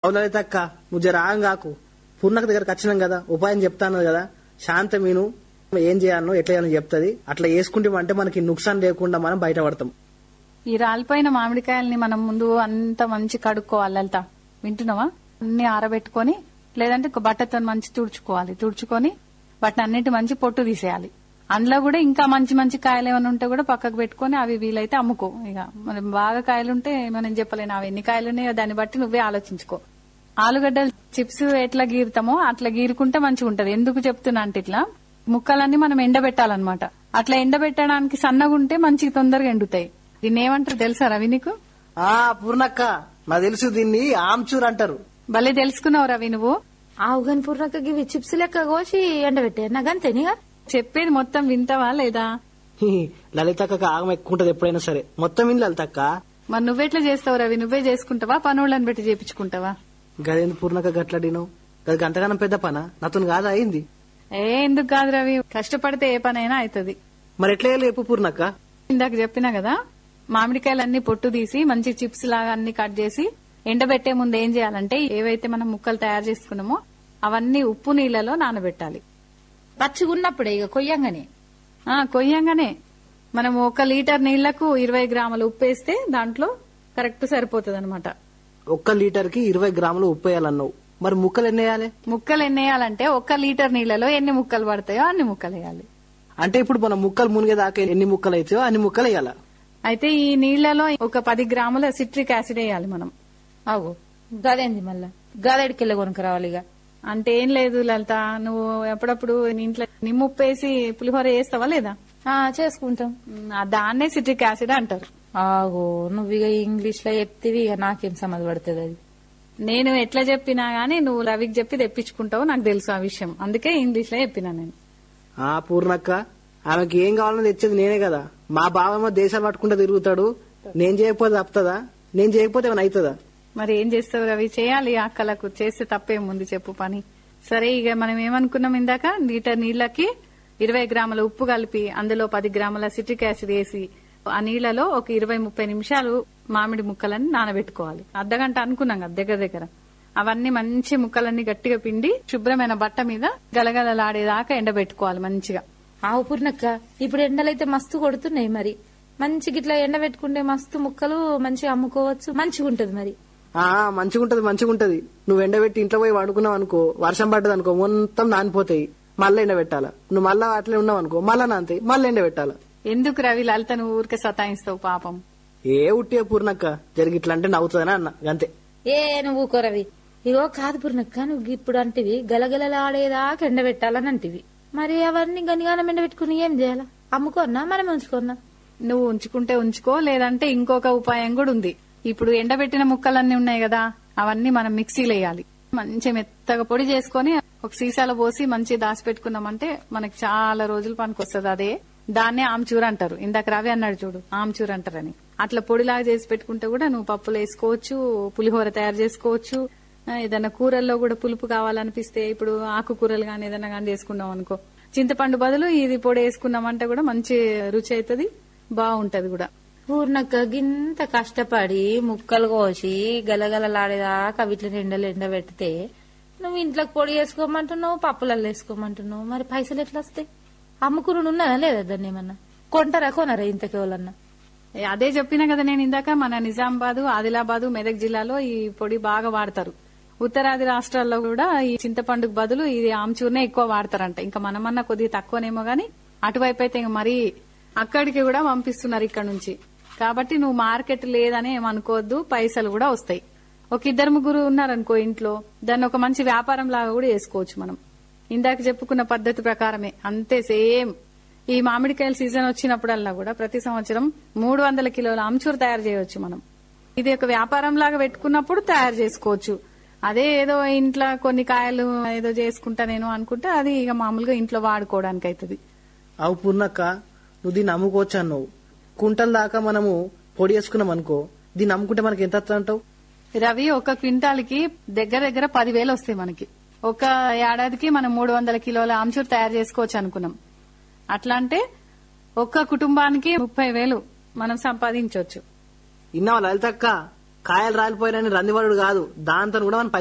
అవులైతక్క నువ్వు జర ఆగం కాకు పూర్ణక దగ్గరకు వచ్చినాం కదా ఉపాయం చెప్తాను కదా శాంత మీను ఏం చేయాలనో ఎట్లా చేయాలని చెప్తుంది అట్లా వేసుకుంటే అంటే మనకి నుక్సాన్ లేకుండా మనం బయటపడతాం ఈ రాలిపోయిన మామిడికాయల్ని మనం ముందు అంత మంచి కడుక్కోవాలి లలిత వింటున్నావా అన్ని ఆరబెట్టుకొని లేదంటే ఒక బట్టతో మంచి తుడుచుకోవాలి తుడుచుకొని వాటిని అన్నిటి మంచి పొట్టు తీసేయాలి అందులో కూడా ఇంకా మంచి మంచి కాయలు ఏమైనా ఉంటే కూడా పక్కకు పెట్టుకొని అవి వీలైతే అమ్ముకో ఇక మనం బాగా కాయలు ఉంటే మనం చెప్పలేను అవి ఎన్ని కాయలు ఉన్నాయో దాన్ని బట్టి నువ్వే ఆలోచించుకో ఆలుగడ్డలు చిప్స్ ఎట్లా గీరుతామో అట్లా గీరుకుంటే మంచిగా ఉంటది ఎందుకు చెప్తున్నా అంటే ఇట్లా ముక్కలన్నీ మనం ఎండబెట్టాలన్నమాట అట్లా ఎండబెట్టడానికి సన్నగా ఉంటే మంచి తొందరగా ఎండుతాయి దీన్ని ఏమంటారు తెలుసా రవి నీకు ఆ పూర్ణక్క నాకు తెలుసు దీన్ని ఆమ్చూర్ అంటారు భలే తెలుసుకున్నావు రవి నువ్వు ఆవు గని పూర్ణక గివి చిప్స్ లెక్క కోసి ఎండబెట్టే నాకంతేనిగా చెప్పేది మొత్తం వింటావా లేదా హి, లలితక్క ఆగం ఎక్కువ ఉంటది ఎప్పుడైనా సరే మొత్తం విని లలితక్క మరి నువ్వెట్లా చేస్తావు రవి నువ్వే చేసుకుంటావా పనులను పెట్టి చేపించుకుంటావా గదేంది పూర్ణక గట్లాడినావు గది గంటగానం పెద్ద పనా నాతో కాదా అయింది ఏ ఎందుకు కాదు రవి కష్టపడితే ఏ పనైనా అవుతుంది మరి ఎట్లా వేయాలి చెప్పు పూర్ణక్క ఇందాక చెప్పినా కదా మామిడికాయలన్నీ పొట్టు తీసి మంచి చిప్స్ లాగా అన్ని కట్ చేసి ఎండబెట్టే ముందు ఏం చేయాలంటే ఏవైతే మనం ముక్కలు తయారు చేసుకున్నామో అవన్నీ ఉప్పు నీళ్ళలో నానబెట్టాలి పచ్చిగా ఉన్నప్పుడే ఇక కొయ్యంగానే ఆ కొయ్యంగానే మనం ఒక లీటర్ నీళ్లకు ఇరవై గ్రాముల ఉప్పు వేస్తే దాంట్లో కరెక్ట్ సరిపోతుంది అనమాట ఒక్క లీటర్ కి ఇరవై గ్రాములు ఉప్పు వేయాలన్నావు మరి ముక్కలు ఎన్ని వేయాలి ముక్కలు ఎన్ని వేయాలంటే ఒక లీటర్ నీళ్లలో ఎన్ని ముక్కలు పడతాయో అన్ని ముక్కలు వేయాలి అంటే ఇప్పుడు మనం ముక్కలు మునిగేదాకా ఎన్ని ముక్కలు అవుతాయో అన్ని ముక్కలు వేయాలా అయితే ఈ నీళ్లలో ఒక పది గ్రాముల సిట్రిక్ యాసిడ్ వేయాలి మనం ఆగు గదేంది మళ్ళా గదడికెళ్ళి కొనుక రావాలి ఇక అంటే ఏం లేదు లలిత నువ్వు ఎప్పుడప్పుడు నీ ఇంట్లో నిమ్మ ఉప్పు వేసి పులిహోర వేస్తావా లేదా ఆ, చేసుకుంటాం ఉమ్, ఆ దాన్నే సిట్రిక్ యాసిడ్ అంటారు ఆగో నువ్వు ఇక ఇంగ్లీష్ లో చెప్తివి ఇక నాకేం సమజ్ పడుతుంది అది నేను ఎట్లా చెప్పినా గానీ నువ్వు రవికి చెప్పి తెప్పించుకుంటావు నాకు తెలుసు ఆ విషయం అందుకే ఇంగ్లీష్ లో చెప్పినా నేను ఆ పూర్ణక్క ఆమెకి ఏం కావాలని తెచ్చేది నేనే కదా మా బావమ్మ దేశాలు పట్టుకుంటూ తిరుగుతాడు నేను చేయకపోతే తప్పుతుందా నేను చేయకపోతే ఏమైనా అవుతుందా మరి ఏం చేస్తావు రవి చేయాలి అక్కలకు చేస్తే తప్పేముంది చెప్పు పని సరే ఇక మనం ఏమనుకున్నాం ఇందాక లీటర్ నీళ్ళకి ఇరవై గ్రాముల ఉప్పు కలిపి అందులో పది గ్రాముల సిట్రిక్ యాసిడ్ వేసి ఆ నీళ్లలో ఒక ఇరవై ముప్పై నిమిషాలు మామిడి ముక్కలని నానబెట్టుకోవాలి అర్ధగంట అనుకున్నాం కదా దగ్గర దగ్గర అవన్నీ మంచి ముక్కలన్నీ గట్టిగా పిండి శుభ్రమైన బట్ట మీద గలగలలాడేదాకా ఎండబెట్టుకోవాలి మంచిగా ఆవు పూర్ణక్క ఇప్పుడు ఎండలైతే మస్తు కొడుతున్నాయి మరి మంచి గిట్లా ఎండ పెట్టుకుంటే మస్తు ముక్కలు మంచిగా అమ్ముకోవచ్చు మంచిగా ఉంటది మరి ఆ మంచిగుంటది మంచిగుంటది నువ్వు ఎండబెట్టి ఇంట్లో పోయి వండుకున్నావు అనుకో వర్షం పడ్డది అనుకో మొత్తం నానిపోతాయి మళ్ళీ ఎండబెట్టాలా నువ్వు మళ్ళా అట్లే ఉన్నావు అనుకో మళ్ళా నాంతాయి మళ్ళీ ఎండబెట్టాలా ఎందుకు రవి లలిత నువ్వు ఊరికే సతాయిస్తావు పాపం ఏ ఉట్టిగా పూర్ణక్క జరిగి ఇట్లా అంటే నవ్వుతుందని అన్న అంతే ఏ నువ్వు కొరవి ఇగో కాదు పూర్ణక్క నువ్వు ఇప్పుడు అంటివి గలగలలాడేదాకా ఎండబెట్టాలని అంటివి మరి అవన్నీ గనిగానం ఎండబెట్టుకుని ఏం చేయాలా అమ్ముకోన్నా మనం ఉంచుకోన్నా నువ్వు ఉంచుకుంటే ఉంచుకో లేదంటే ఇంకొక ఉపాయం కూడా ఉంది ఇప్పుడు ఎండబెట్టిన ముక్కలన్నీ ఉన్నాయి కదా అవన్నీ మనం మిక్సీలో వేయాలి మంచి మెత్తగా పొడి చేసుకొని ఒక సీసాలో పోసి మంచి దాచి పెట్టుకున్నామంటే మనకి చాలా రోజులు పనికొస్తుంది అదే దాన్నే ఆమ్చూర్ అంటారు ఇందాక రవి అన్నాడు చూడు ఆమ్చూర్ అంటారని అట్లా పొడిలాగా చేసి పెట్టుకుంటే కూడా నువ్వు పప్పులు వేసుకోవచ్చు పులిహోర తయారు చేసుకోవచ్చు ఆ, ఏదైనా కూరల్లో కూడా పులుపు కావాలనిపిస్తే ఇప్పుడు ఆకుకూరలు గాని ఏదైనా గాని చేసుకున్నాం అనుకో చింతపండు బదులు ఇది పొడి వేసుకున్నామంటే కూడా మంచి రుచి అవుతుంది బాగుంటది కూడా పూర్ణక్క గింత కష్టపడి ముక్కలు కోసి గలగలలాడేదాకా వీటిని ఎండలు ఎండబెడితే నువ్వు ఇంట్లోకి పొడి వేసుకోమంటున్నావు పప్పులలో వేసుకోమంటున్నావు మరి పైసలు ఎట్లా వస్తాయి అమ్ముకుని ఉన్నదా లేదా దాన్ని ఏమన్నా కొంటారా కొనరా ఇంతకి ఎవరన్నా ఏ, అదే చెప్పినా కదా నేను ఇందాక మన నిజామాబాద్ ఆదిలాబాద్ మెదక్ జిల్లాలో ఈ పొడి బాగా వాడతారు ఉత్తరాది రాష్ట్రాల్లో కూడా ఈ చింతపండుకు బదులు ఇది ఆమ్చూర్నే ఎక్కువ వాడతారంట ఇంకా మనమన్నా కొద్దిగా తక్కువనేమో గానీ అటువైపు అయితే ఇంక మరీ అక్కడికి కూడా పంపిస్తున్నారు ఇక్కడ నుంచి కాబట్టి నువ్వు మార్కెట్ లేదని ఏమనుకోవద్దు పైసలు కూడా వస్తాయి ఒక ఇద్దరు ముగ్గురు ఉన్నారనుకో ఇంట్లో దాన్ని ఒక మంచి వ్యాపారం లాగా కూడా చేసుకోవచ్చు మనం ఇందాక చెప్పుకున్న పద్ధతి ప్రకారమే అంతే సేమ్ ఈ మామిడికాయల సీజన్ వచ్చినప్పుడల్లా కూడా ప్రతి సంవత్సరం మూడు వందల కిలోల ఆమ్చూర్ తయారు చేయవచ్చు మనం ఇది ఒక వ్యాపారం లాగా పెట్టుకున్నప్పుడు తయారు చేసుకోవచ్చు అదే ఏదో ఇంట్లో కొన్ని కాయలు ఏదో చేసుకుంటా నేను అనుకుంటే అది ఇక మామూలుగా ఇంట్లో వాడుకోవడానికి అవుతుంది అవు పూర్ణక్క నువ్వు దీన్ని అమ్ముకోవచ్చు అన్నావు కుంటల దాకా మనము పొడి వేసుకున్నాం అనుకో దీన్ని అమ్ముకుంటే మనకి ఎంత వస్తుంది అంటావు రవి ఒక క్వింటాల్కి దగ్గర దగ్గర పదివేలు వస్తాయి మనకి ఒక ఏడాదికి మనం మూడు వందల కిలోల ఆమ్చూర్ తయారు చేసుకోవచ్చు అనుకున్నాం అట్లా అంటే ఒక్క కుటుంబానికి ముప్పై వేలు మనం సంపాదించవచ్చు ఇన్నావా లలితక్క కాయలు రాలిపోయారని రందివాడు కాదు దాంతో కూడా మనం